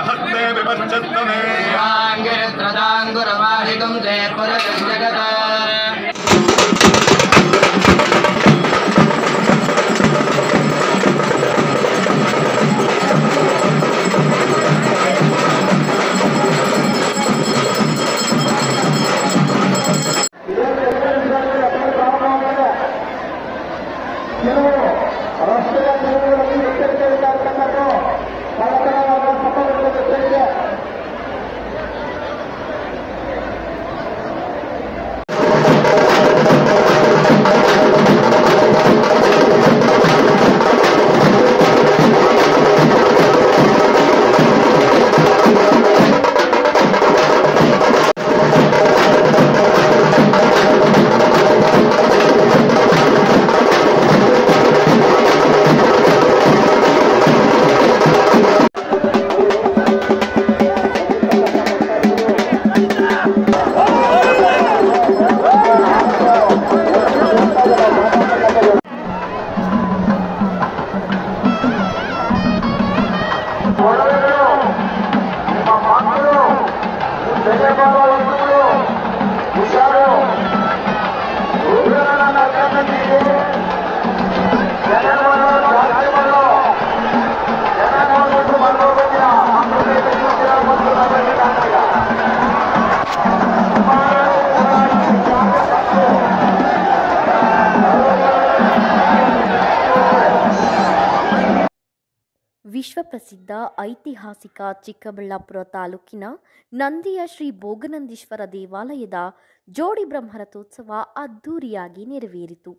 हस्ते विपश्यस्तु मे ङ्गिरत्रदाङ्गुरवाहिकं ते पुरजगत ವಿಶ್ವಪ್ರಸಿದ್ಧ ಐತಿಹಾಸಿಕ ಚಿಕ್ಕಬಳ್ಳಾಪುರ ತಾಲೂಕಿನ ನಂದಿಯ ಶ್ರೀ ಭೋಗನಂದೀಶ್ವರ ದೇವಾಲಯದ ಜೋಡಿ ಬ್ರಹ್ಮರಥೋತ್ಸವ ಅದ್ಧೂರಿಯಾಗಿ ನೆರವೇರಿತು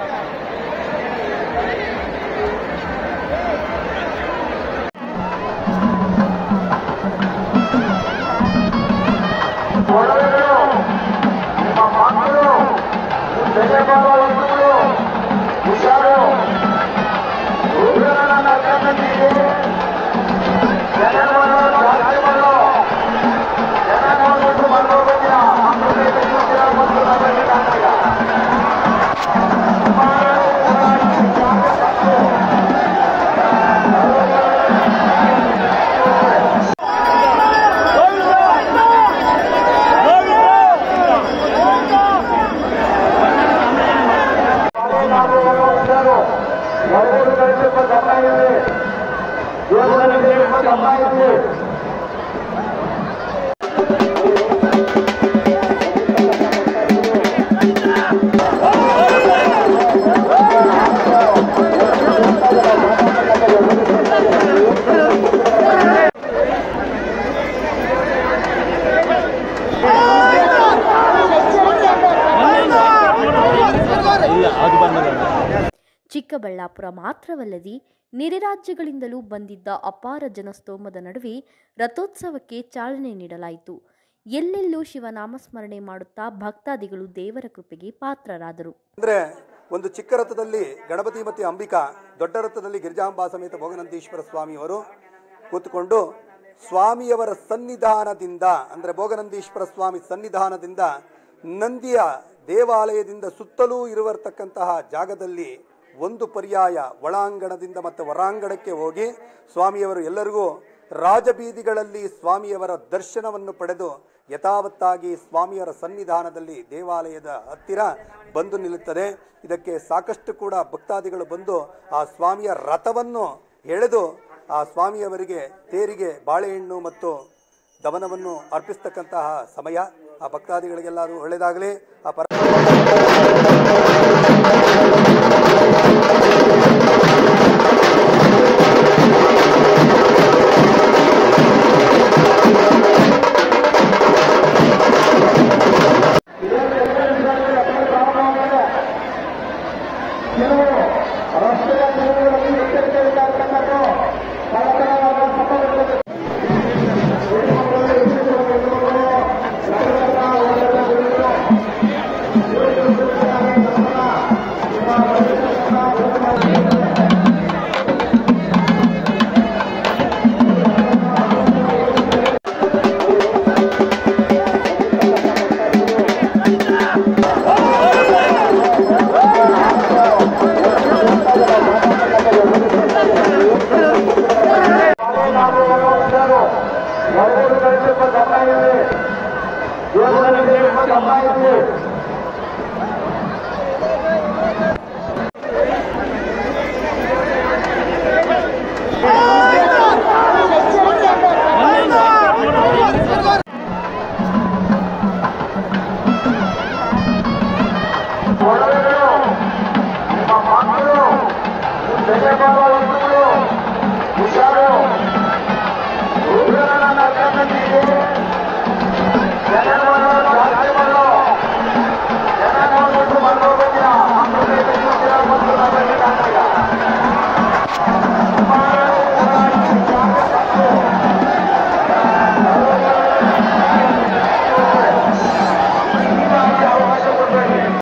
ಚಿಕ್ಕಬಳ್ಳಾಪುರ ಮಾತ್ರವಲ್ಲದೆ ನೆರೆ ರಾಜ್ಯಗಳಿಂದಲೂ ಬಂದಿದ್ದ ಅಪಾರ ಜನಸ್ತೋಮದ ನಡುವೆ ರಥೋತ್ಸವಕ್ಕೆ ಚಾಲನೆ ನೀಡಲಾಯಿತು ಎಲ್ಲೆಲ್ಲೂ ಶಿವನಾಮಸ್ಮರಣೆ ಮಾಡುತ್ತಾ ಭಕ್ತಾದಿಗಳು ದೇವರ ಕೃಪೆಗೆ ಪಾತ್ರರಾದರು ಅಂದರೆ ಒಂದು ಚಿಕ್ಕ ರಥದಲ್ಲಿ ಗಣಪತಿ ಮತ್ತು ಅಂಬಿಕಾ ದೊಡ್ಡ ರಥದಲ್ಲಿ ಗಿರಿಜಾಂಬಾ ಸಮೇತ ಭೋಗನಂದೀಶ್ವರ ಸ್ವಾಮಿಯವರು ಕೂತ್ಕೊಂಡು ಸ್ವಾಮಿಯವರ ಸನ್ನಿಧಾನದಿಂದ ಅಂದರೆ ಭೋಗನಂದೀಶ್ವರ ಸ್ವಾಮಿ ಸನ್ನಿಧಾನದಿಂದ ನಂದಿಯ ದೇವಾಲಯದಿಂದ ಸುತ್ತಲೂ ಇರುವರ್ತಕ್ಕಂತಹ ಜಾಗದಲ್ಲಿ ಒಂದು ಪರ್ಯಾಯ ಒಳಾಂಗಣದಿಂದ ಮತ್ತು ಹೊರಾಂಗಣಕ್ಕೆ ಹೋಗಿ ಸ್ವಾಮಿಯವರು ಎಲ್ಲರಿಗೂ ರಾಜಬೀದಿಗಳಲ್ಲಿ ಸ್ವಾಮಿಯವರ ದರ್ಶನವನ್ನು ಪಡೆದು ಯಥಾವತ್ತಾಗಿ ಸ್ವಾಮಿಯವರ ಸನ್ನಿಧಾನದಲ್ಲಿ ದೇವಾಲಯದ ಹತ್ತಿರ ಬಂದು ನಿಲ್ಲುತ್ತದೆ ಇದಕ್ಕೆ ಸಾಕಷ್ಟು ಕೂಡ ಭಕ್ತಾದಿಗಳು ಬಂದು ಆ ಸ್ವಾಮಿಯ ರಥವನ್ನು ಎಳೆದು ಆ ಸ್ವಾಮಿಯವರಿಗೆ ತೇರಿಗೆ ಬಾಳೆಹಣ್ಣು ಮತ್ತು ದಮನವನ್ನು ಅರ್ಪಿಸ್ತಕ್ಕಂತಹ ಸಮಯ ಆ ಭಕ್ತಾದಿಗಳಿಗೆಲ್ಲ ಅದು ಒಳ್ಳೆಯದಾಗಲಿ ಆ ಪರ ಿ ಹಬ್ಬ ಐತಿ